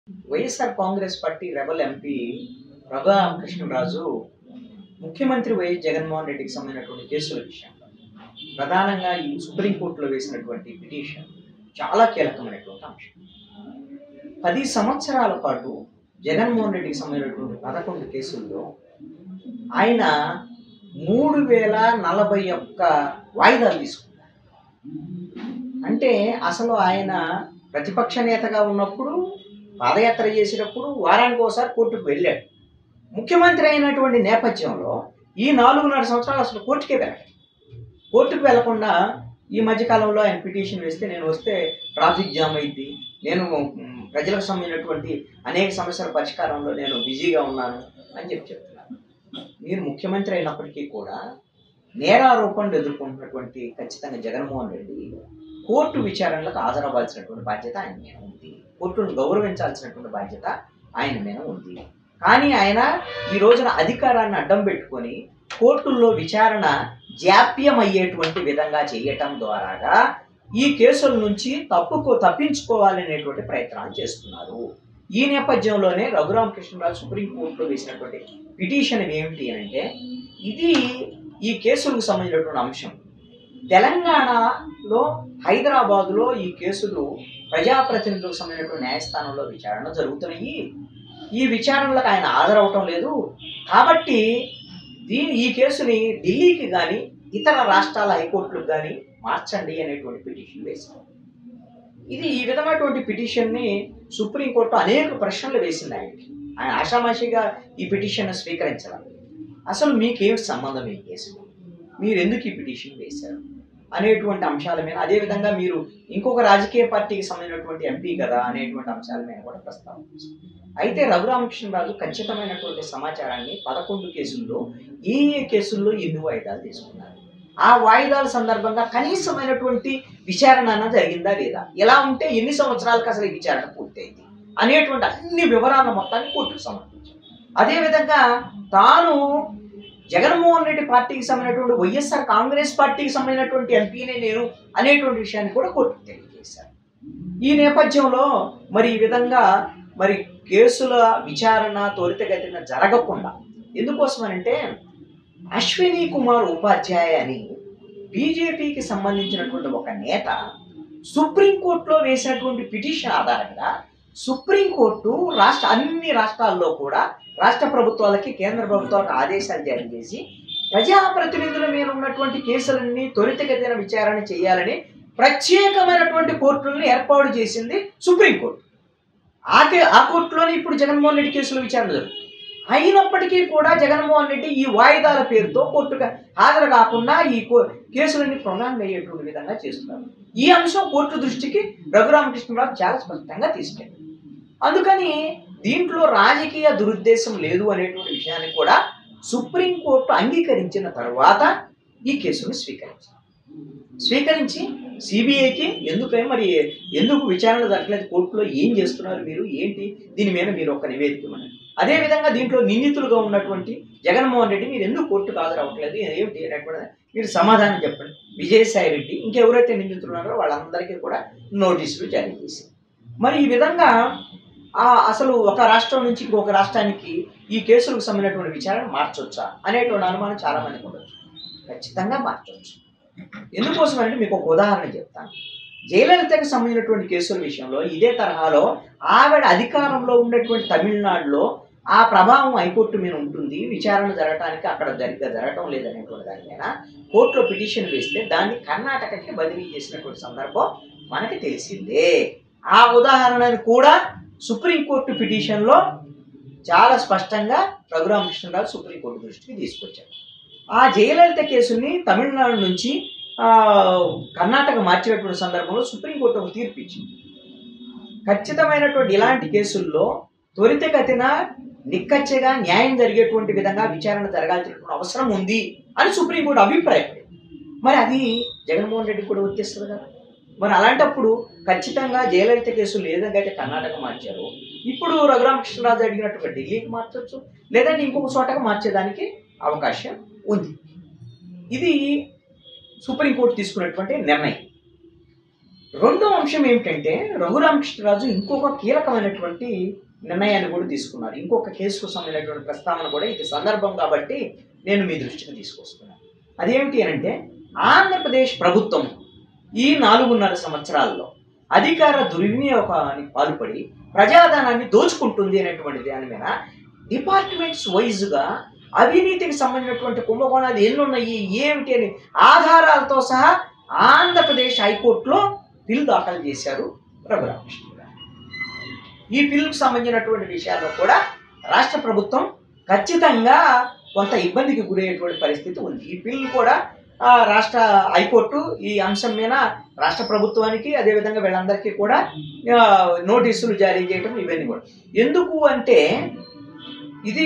YSR Congress party rebel MP Raghuramakrishnaraju ముఖ్యమంత్రి YS Jaganmohan రెడ్డికి సంబంధించినటువంటి కేసుల విషయం ప్రధానంగా ఈ సుప్రీంకోర్టులో వేసినటువంటి పిటిషన్ చాలా కీలకమైనటువంటి అంశం పది సంవత్సరాల పాటు జగన్మోహన్ రెడ్డికి సంబంధించినటువంటి పదకొండు కేసుల్లో ఆయన మూడు వేల నలభై ఒక్క వాయిదాలు తీసుకున్నారు అంటే అసలు ఆయన ప్రతిపక్ష నేతగా ఉన్నప్పుడు పాదయాత్ర చేసేటప్పుడు వారానికి ఒకసారి కోర్టుకు వెళ్ళాడు ముఖ్యమంత్రి అయినటువంటి నేపథ్యంలో ఈ నాలుగున్నర సంవత్సరాలు అసలు కోర్టుకే వెళ్ళాడు కోర్టుకు వెళ్లకుండా ఈ మధ్యకాలంలో ఆయన పిటిషన్ వేస్తే నేను వస్తే ట్రాఫిక్ జామ్ అయింది నేను మ్, ప్రజలకు సంబంధించినటువంటి అనేక సమస్యల పరిష్కారంలో నేను బిజీగా ఉన్నాను అని చెప్పి చెప్తున్నాను మీరు ముఖ్యమంత్రి అయినప్పటికీ కూడా నేరారోపణలు ఎదుర్కొంటున్నటువంటి ఖచ్చితంగా జగన్మోహన్ రెడ్డి కోర్టు విచారణలకు హాజరవ్వాల్సినటువంటి బాధ్యత ఆయన మీద ఉంది కోర్టును గౌరవించాల్సినటువంటి బాధ్యత ఆయన మీద ఉంది కానీ ఆయన ఈ రోజున అధికారాన్ని అడ్డం పెట్టుకొని కోర్టుల్లో విచారణ జాప్యం అయ్యేటువంటి విధంగా చేయటం ద్వారాగా ఈ కేసుల నుంచి తప్పుకో తప్పించుకోవాలనేటువంటి ప్రయత్నాలు చేస్తున్నారు ఈ నేపథ్యంలోనే రఘురామకృష్ణరాజు సుప్రీంకోర్టులో వేసినటువంటి పిటిషన్ ఏమిటి అని అంటే ఇది ఈ కేసులకు సంబంధించినటువంటి అంశం తెలంగాణలో హైదరాబాదులో ఈ కేసులు ప్రజాప్రతినిధులకు సంబంధించినటువంటి న్యాయస్థానంలో విచారణ జరుగుతున్నాయి ఈ విచారణలకు ఆయన హాజరవటం లేదు కాబట్టి దీని ఈ కేసుని ఢిల్లీకి కానీ ఇతర రాష్ట్రాల హైకోర్టులకు కానీ మార్చండి అనేటువంటి పిటిషన్ వేశారు ఇది ఈ విధమైనటువంటి పిటిషన్ని సుప్రీంకోర్టు అనేక ప్రశ్నలు వేసింది ఆయనకి ఆయన ఆషామాషిగా ఈ పిటిషన్ స్వీకరించాలి అసలు మీకేం సంబంధం ఈ కేసు మీరు ఎందుకు ఈ పిటిషన్ వేశారు అనేటువంటి అంశాల మీద అదేవిధంగా మీరు ఇంకొక రాజకీయ పార్టీకి సంబంధించినటువంటి ఎంపీ కదా అనేటువంటి అంశాల మీద కూడా ప్రస్తావించారు అయితే రఘురామకృష్ణరాజు ఖచ్చితమైనటువంటి సమాచారాన్ని పదకొండు కేసుల్లో ఏ ఏ కేసుల్లో ఎన్ని వాయిదాలు తీసుకున్నారు ఆ వాయిదాల సందర్భంగా కనీసమైనటువంటి విచారణ అన్న జరిగిందా లేదా ఎలా ఉంటే ఎన్ని సంవత్సరాలకు అసలు ఈ విచారణ పూర్తయింది అనేటువంటి అన్ని వివరాలను మొత్తాన్ని కోర్టుకు సమర్పించారు అదేవిధంగా తాను జగన్మోహన్ రెడ్డి పార్టీకి సంబంధించినటువంటి వైఎస్ఆర్ కాంగ్రెస్ పార్టీకి సంబంధించినటువంటి ఎంపీనే నేను అనేటువంటి విషయాన్ని కూడా కోర్టుకు తెలియజేశారు ఈ నేపథ్యంలో మరి ఈ విధంగా మరి కేసుల విచారణ త్వరితగతిన జరగకుండా ఎందుకోసమనంటే అశ్విని కుమార్ ఉపాధ్యాయ అని బీజేపీకి సంబంధించినటువంటి ఒక నేత సుప్రీంకోర్టులో వేసినటువంటి పిటిషన్ ఆధారంగా సుప్రీంకోర్టు రాష్ట్ర అన్ని రాష్ట్రాల్లో కూడా రాష్ట్ర ప్రభుత్వాలకి కేంద్ర ప్రభుత్వాలకు ఆదేశాలు జారీ చేసి ప్రజాప్రతినిధుల మీద ఉన్నటువంటి కేసులన్నీ త్వరితగతిన విచారణ చేయాలని ప్రత్యేకమైనటువంటి కోర్టులను ఏర్పాటు చేసింది సుప్రీంకోర్టు ఆ కే ఆ కోర్టులోనే ఇప్పుడు జగన్మోహన్ రెడ్డి కేసుల విచారణ జరుగుతుంది అయినప్పటికీ కూడా జగన్మోహన్ రెడ్డి ఈ వాయిదాల పేరుతో కోర్టుగా హాజరు కాకుండా ఈ కో- కేసులన్నీ ప్రొలాంగ్ అయ్యేటువంటి విధంగా చేస్తున్నారు ఈ అంశం కోర్టు దృష్టికి రఘురామకృష్ణరావు చాలా స్పష్టంగా తీసుకెళ్ళారు అందుకని దీంట్లో రాజకీయ దురుద్దేశం లేదు అనేటువంటి విషయాన్ని కూడా సుప్రీంకోర్టు అంగీకరించిన తర్వాత ఈ కేసును స్వీకరించారు స్వీకరించి సిబిఐకి ఎందుకని మరి ఎందుకు విచారణ జరగలేదు కోర్టులో ఏం చేస్తున్నారు మీరు ఏంటి దీని మీద మీరు ఒక నివేదిక ఇవ్వండి అదేవిధంగా దీంట్లో నిందితులుగా ఉన్నటువంటి జగన్మోహన్ రెడ్డి మీరు ఎందుకు కోర్టుకు హాజరవ్వట్లేదు ఏమిటి అనేటువంటి మీరు సమాధానం చెప్పండి విజయసాయి రెడ్డి ఇంకెవరైతే నిందితులు ఉన్నారో వాళ్ళందరికీ కూడా నోటీసులు జారీ చేసి మరి ఈ విధంగా ఆ అసలు ఒక రాష్ట్రం నుంచి ఇంకొక రాష్ట్రానికి ఈ కేసులకు సంబంధించినటువంటి విచారణ మార్చొచ్చా అనేటువంటి అనుమానం చాలా మందికి ఉండొచ్చు ఖచ్చితంగా మార్చొచ్చు ఎందుకోసం అంటే మీకు ఒక ఉదాహరణ చెప్తాను జయలలితకు సంబంధించినటువంటి కేసుల విషయంలో ఇదే తరహాలో ఆవిడ అధికారంలో ఉన్నటువంటి తమిళనాడులో ఆ ప్రభావం హైకోర్టు మీద ఉంటుంది విచారణ జరగటానికి అక్కడ జరిగ్గా జరగటం లేదనేటువంటి దాని మీద కోర్టులో పిటిషన్ వేస్తే దాన్ని కర్ణాటకకి బదిలీ చేసినటువంటి సందర్భం మనకి తెలిసిందే ఆ ఉదాహరణని కూడా సుప్రీంకోర్టు పిటిషన్లో చాలా స్పష్టంగా రఘురామకృష్ణరావు సుప్రీంకోర్టు దృష్టికి తీసుకొచ్చారు ఆ జయలలిత కేసుని తమిళనాడు నుంచి ఆ, కర్ణాటక మార్చినటువంటి సందర్భంలో సుప్రీంకోర్టు ఒక తీర్పు ఇచ్చింది ఖచ్చితమైనటువంటి ఇలాంటి కేసుల్లో త్వరితగతిన నిక్కచ్చగా న్యాయం జరిగేటువంటి విధంగా విచారణ జరగాల్సినటువంటి అవసరం ఉంది అని సుప్రీంకోర్టు అభిప్రాయపడింది మరి అది జగన్మోహన్ రెడ్డి కూడా వర్తిస్తుంది కదా మరి అలాంటప్పుడు ఖచ్చితంగా జయలలిత కేసులు ఏదంగా అయితే కర్ణాటక మార్చారో ఇప్పుడు రఘురామకృష్ణరాజు అడిగినట్టుగా ఢిల్లీకి మార్చొచ్చు లేదంటే ఇంకొక చోటకి మార్చేదానికి అవకాశం ఉంది ఇది సుప్రీంకోర్టు తీసుకున్నటువంటి నిర్ణయం రెండో అంశం ఏమిటంటే రఘురామకృష్ణరాజు ఇంకొక కీలకమైనటువంటి నిర్ణయాన్ని కూడా తీసుకున్నారు ఇంకొక కేసుకు సంబంధించినటువంటి ప్రస్తావన కూడా ఇది సందర్భం కాబట్టి నేను మీ దృష్టికి తీసుకొస్తున్నాను అదేమిటి అని అంటే ఆంధ్రప్రదేశ్ ప్రభుత్వం ఈ నాలుగున్నర సంవత్సరాల్లో అధికార దుర్వినియోగానికి పాల్పడి ప్రజాధనాన్ని దోచుకుంటుంది అనేటువంటి దాని మీద డిపార్ట్మెంట్స్ వైజ్గా అవినీతికి సంబంధించినటువంటి కుంభకోణాలు ఎన్ని ఉన్నాయి ఏమిటి అని ఆధారాలతో సహా ఆంధ్రప్రదేశ్ హైకోర్టులో బిల్ దాఖలు చేశారు రఘురామకృష్ణ గారు ఈ బిల్లుకు సంబంధించినటువంటి విషయాల్లో కూడా రాష్ట్ర ప్రభుత్వం ఖచ్చితంగా కొంత ఇబ్బందికి గురయ్యేటువంటి పరిస్థితి ఉంది ఈ బిల్లు కూడా ఆ, రాష్ట్ర హైకోర్టు ఈ అంశం మీద రాష్ట్ర ప్రభుత్వానికి అదేవిధంగా వీళ్ళందరికీ కూడా ఆ, నోటీసులు జారీ చేయడం ఇవన్నీ కూడా ఎందుకు అంటే ఇది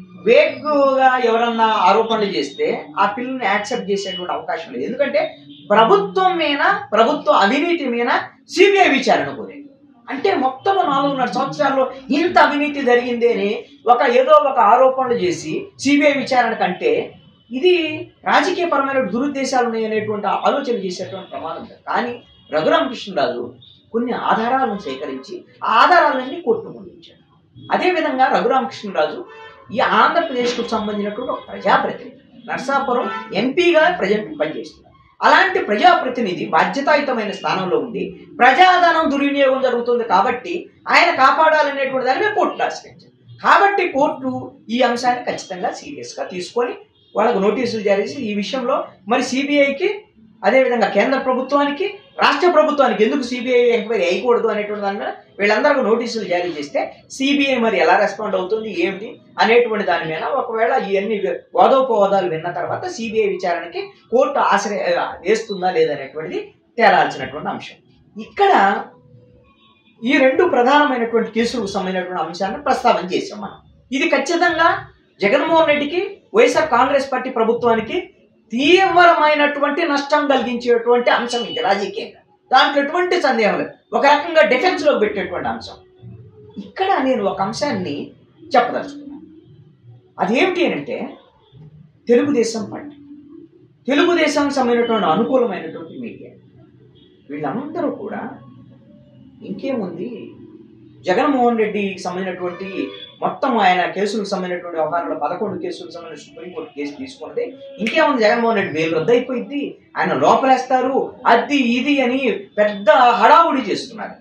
వేగ్గా ఎవరన్నా ఆరోపణలు చేస్తే ఆ పిల్లని యాక్సెప్ట్ చేసేటువంటి అవకాశం లేదు ఎందుకంటే ప్రభుత్వం మీద ప్రభుత్వ అవినీతి మీద సిబిఐ విచారణ కోరింది అంటే మొత్తం నాలుగున్నర సంవత్సరాల్లో ఇంత అవినీతి జరిగింది అని ఒక ఏదో ఒక ఆరోపణలు చేసి సిబిఐ విచారణ కంటే ఇది రాజకీయపరమైన దురుద్దేశాలు ఉన్నాయనేటువంటి ఆలోచన చేసేటువంటి ప్రమాదం ఉంది కానీ రఘురామకృష్ణరాజు కొన్ని ఆధారాలను సేకరించి ఆ ఆధారాలన్నీ కోర్టు ముందుంచాడు అదేవిధంగా రఘురామకృష్ణరాజు ఈ ఆంధ్రప్రదేశ్కు సంబంధించినటువంటి ఒక ప్రజాప్రతినిధి నర్సాపురం ఎంపీగా ప్రజెంట్ పనిచేస్తున్నారు అలాంటి ప్రజాప్రతినిధి బాధ్యతాయుతమైన స్థానంలో ఉండి ప్రజాధనం దుర్వినియోగం జరుగుతుంది కాబట్టి ఆయన కాపాడాలనేటువంటి దాని మీద కోర్టును ఆశ్రయించారు కాబట్టి కోర్టు ఈ అంశాన్ని ఖచ్చితంగా సీరియస్గా తీసుకొని వాళ్ళకు నోటీసులు జారీ చేసి ఈ విషయంలో మరి సిబిఐకి అదేవిధంగా కేంద్ర ప్రభుత్వానికి రాష్ట్ర ప్రభుత్వానికి ఎందుకు సిబిఐ ఎంక్వైరీ అయ్యకూడదు అనేటువంటి దాని మీద వీళ్ళందరికీ నోటీసులు జారీ చేస్తే సిబిఐ మరి ఎలా రెస్పాండ్ అవుతుంది ఏమిటి అనేటువంటి దాని మీద ఒకవేళ ఇవన్నీ వాదోపవాదాలు విన్న తర్వాత సిబిఐ విచారణకి కోర్టు ఆశ్రయ వేస్తుందా లేదనేటువంటిది తేలాల్సినటువంటి అంశం ఇక్కడ ఈ రెండు ప్రధానమైనటువంటి కేసులకు సంబంధించినటువంటి అంశాన్ని ప్రస్తావన చేసాం మనం ఇది ఖచ్చితంగా జగన్మోహన్ రెడ్డికి వైఎస్ఆర్ కాంగ్రెస్ పార్టీ ప్రభుత్వానికి తీవ్రమైనటువంటి నష్టం కలిగించేటువంటి అంశం ఇది రాజకీయంగా దాంట్లో ఎటువంటి సందేహం లేదు ఒక రకంగా డిఫెన్స్లో పెట్టేటువంటి అంశం ఇక్కడ నేను ఒక అంశాన్ని చెప్పదలుచుకున్నాను అదేమిటి అంటే తెలుగుదేశం పార్టీ తెలుగుదేశం సంబంధించినటువంటి అనుకూలమైనటువంటి మీడియా వీళ్ళందరూ కూడా ఇంకేముంది జగన్మోహన్ రెడ్డికి సంబంధించినటువంటి మొత్తం ఆయన కేసులకు సంబంధించినటువంటి వ్యవహారంలో పదకొండు కేసులకు సంబంధించిన సుప్రీంకోర్టు కేసు తీసుకున్నది ఇంకేముంది జగన్మోహన్ రెడ్డి వేలు రద్దయిపోయింది ఆయన లోపలేస్తారు అది ఇది అని పెద్ద హడావుడి చేస్తున్నారు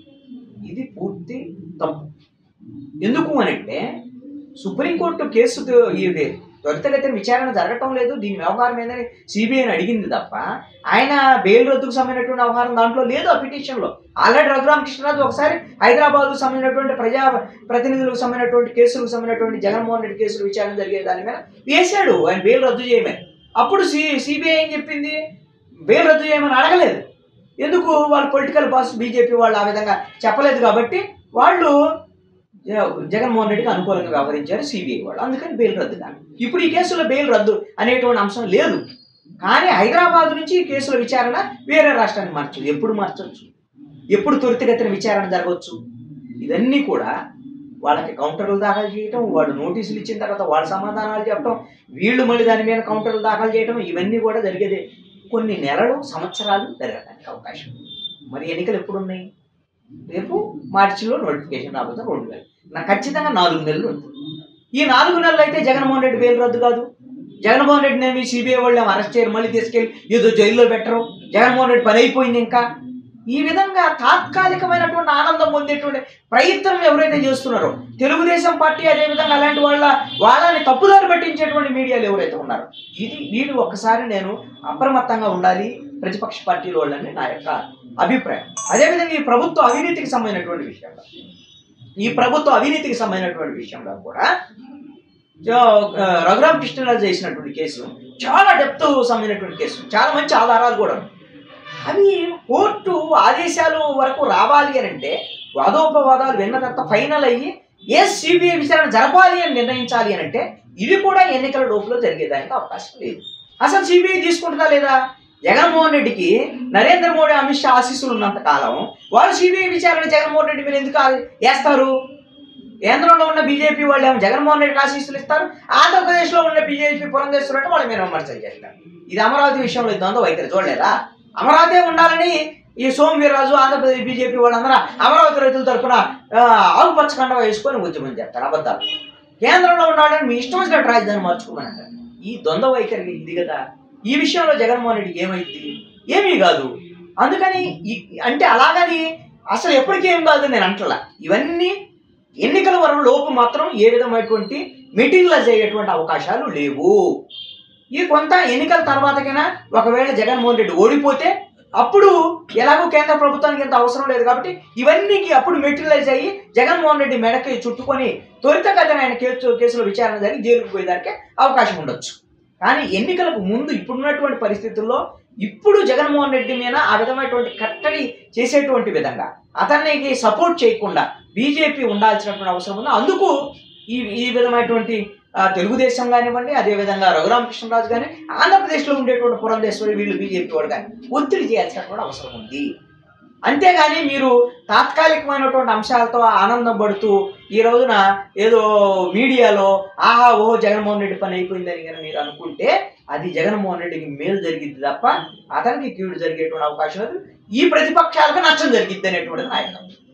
ఇది పూర్తి తప్పు ఎందుకు అని అంటే సుప్రీంకోర్టు కేసు ఇది త్వరితగతిన విచారణ జరగటం లేదు దీని వ్యవహారం ఏందని సిబిఐని అడిగింది తప్ప ఆయన బెయిల్ రద్దుకు సంబంధించినటువంటి వ్యవహారం దాంట్లో లేదు ఆ పిటిషన్లో ఆల్రెడీ రఘురామకృష్ణరాజు ఒకసారి హైదరాబాద్కు సంబంధించినటువంటి ప్రజా ప్రతినిధులకు సంబంధించినటువంటి కేసులకు సంబంధించినటువంటి జగన్మోహన్ రెడ్డి కేసులు విచారణ జరిగే దాని మీద వేశాడు ఆయన బెయిల్ రద్దు చేయమని అప్పుడు సి సిబిఐ ఏం చెప్పింది బెయిల్ రద్దు చేయమని అడగలేదు ఎందుకు వాళ్ళు పొలిటికల్ బాస్ బీజేపీ వాళ్ళు ఆ విధంగా చెప్పలేదు కాబట్టి వాళ్ళు జ- జగన్మోహన్ రెడ్డికి అనుకూలంగా వ్యవహరించారు సిబిఐ వాళ్ళు అందుకని బెయిల్ రద్దు కానీ ఇప్పుడు ఈ కేసులో బెయిల్ రద్దు అనేటువంటి అంశం లేదు కానీ హైదరాబాద్ నుంచి ఈ కేసుల విచారణ వేరే రాష్ట్రానికి మార్చదు ఎప్పుడు మార్చవచ్చు ఎప్పుడు త్వరితగతిన విచారణ జరగవచ్చు ఇవన్నీ కూడా వాళ్ళకి కౌంటర్లు దాఖలు చేయటం వాడు నోటీసులు ఇచ్చిన తర్వాత వాళ్ళ సమాధానాలు చెప్పడం వీళ్ళు మళ్ళీ దాని మీద కౌంటర్లు దాఖలు చేయడం ఇవన్నీ కూడా జరిగేది కొన్ని నెలలు సంవత్సరాలు జరగడానికి అవకాశం ఉంది. మరి ఎన్నికలు ఎప్పుడు ఉన్నాయి రేపు మార్చిలో నోటిఫికేషన్ రాబోతుంది రెండు వేలు నాకు ఖచ్చితంగా నాలుగు నెలలు ఉంటుంది ఈ నాలుగు నెలలు అయితే జగన్మోహన్ రెడ్డి బెయిల్ రద్దు కాదు జగన్మోహన్ రెడ్డిని ఏమి సిబిఐ వాళ్ళు ఏమో అరెస్ట్ చేయరు మళ్ళీ తీసుకెళ్ళి ఏదో జైల్లో పెట్టరు జగన్మోహన్ రెడ్డి పని అయిపోయింది ఇంకా ఈ విధంగా తాత్కాలికమైనటువంటి ఆనందం పొందేటువంటి ప్రయత్నం ఎవరైతే చేస్తున్నారో తెలుగుదేశం పార్టీ అదేవిధంగా అలాంటి వాళ్ళ వాళ్ళని తప్పుదారి పట్టించేటువంటి మీడియాలు ఎవరైతే ఉన్నారో ఇది వీళ్ళు ఒక్కసారి నేను అప్రమత్తంగా ఉండాలి ప్రతిపక్ష పార్టీల వాళ్ళని నా యొక్క అభిప్రాయం అదేవిధంగా ఈ ప్రభుత్వ అవినీతికి సంబంధించినటువంటి విషయంలో ఈ ప్రభుత్వ అవినీతికి సంబంధించినటువంటి విషయంలో కూడా జో- ఆ, రఘురామ కృష్ణరాజు చేసినటువంటి కేసు చాలా డెప్త్ సంబంధించినటువంటి కేసు చాలా మంచి ఆధారాలు కూడా ఉన్నాయి. అవి కోర్టు ఆదేశాలు వరకు రావాలి అని అంటే వాదోపవాదాలు విన్న తర్వాత ఫైనల్ అయ్యి ఏ సిబిఐ విచారణ జరపాలి అని నిర్ణయించాలి అని అంటే ఇవి కూడా ఎన్నికల లోపల జరిగేదానికి అవకాశం లేదు అసలు సిబిఐ తీసుకుంటుందా లేదా జగన్మోహన్ రెడ్డికి నరేంద్ర మోడీ అమిత్ షా ఆశీస్సులు ఉన్నంత కాలం వాళ్ళు సిబిఐ విచారణ జగన్మోహన్ రెడ్డి మీద ఎందుకు ఆ- వేస్తారు కేంద్రంలో ఉన్న బీజేపీ వాళ్ళు ఏమో జగన్మోహన్ రెడ్డికి ఆశీస్సులు ఇస్తారు ఆంధ్రప్రదేశ్లో ఉన్న బీజేపీ పురంధేశ్వరుడు అంటే వాళ్ళ మీద విమర్శలు చేస్తారు ఇది అమరావతి విషయంలో ద్వంద్వ వైఖరి చూడలేదా అమరావతి ఉండాలని ఈ సోమ వీర్రాజు ఆంధ్రప్రదేశ్ బీజేపీ వాళ్ళందరూ అమరావతి రైతుల తరఫున ఆకుపచ్చ కండ వేసుకొని ఉద్యమం చేస్తారు అబద్ధాలు కేంద్రంలో ఉన్నాడని మీ ఇష్టం వచ్చినట్టు రాజధాని మార్చుకోమని అంటారు ఈ ద్వంద్వ వైఖరి ఇది కదా ఈ విషయంలో జగన్మోహన్ రెడ్డికి ఏమైంది ఏమీ కాదు అందుకని ఈ- అంటే అలాగని అసలు ఎప్పటికీ ఏం కాదు నేను అంటలా ఇవన్నీ ఎన్నికల వరం లోపు మాత్రం ఏ విధమైనటువంటి మెటీరియలైజ్ అయ్యేటువంటి అవకాశాలు లేవు ఈ కొంత ఎన్నికల తర్వాతకైనా ఒకవేళ జగన్మోహన్ రెడ్డి ఓడిపోతే అప్పుడు ఎలాగో కేంద్ర ప్రభుత్వానికి ఎంత అవసరం లేదు కాబట్టి ఇవన్నీ అప్పుడు మెటీరియలైజ్ అయ్యి జగన్మోహన్ రెడ్డి మెడకి చుట్టుకొని త్వరితగతిన ఆయన కేసు కేసులో విచారణ జరిగి జైలుకు పోయేదానికి అవకాశం ఉండొచ్చు కానీ ఎన్నికలకు ముందు ఇప్పుడున్నటువంటి పరిస్థితుల్లో ఇప్పుడు జగన్మోహన్ రెడ్డి మీద ఆ విధమైనటువంటి కట్టడి చేసేటువంటి విధంగా అతనికి సపోర్ట్ చేయకుండా బీజేపీ ఉండాల్సినటువంటి అవసరం ఉంది అందుకు ఈ ఈ విధమైనటువంటి ఆ, తెలుగుదేశం కానివ్వండి అదేవిధంగా రఘురామకృష్ణరాజు కానీ ఆంధ్రప్రదేశ్లో ఉండేటువంటి పురంధేశ్వరి వీళ్ళు బీజేపీ వాళ్ళు కానీ ఒత్తిడి చేయాల్సినటువంటి అవసరం ఉంది అంతేగాని మీరు తాత్కాలికమైనటువంటి అంశాలతో ఆనందం పడుతూ ఈ రోజున ఏదో మీడియాలో ఆహా ఓహో జగన్మోహన్ రెడ్డి పని అయిపోయిందని కానీ మీరు అనుకుంటే అది జగన్మోహన్ రెడ్డికి మేలు జరిగింది తప్ప అతనికి కీడు జరిగేటువంటి అవకాశం లేదు ఈ ప్రతిపక్షాలకు నష్టం జరిగిద్ది అనేటువంటిది నా యొక్క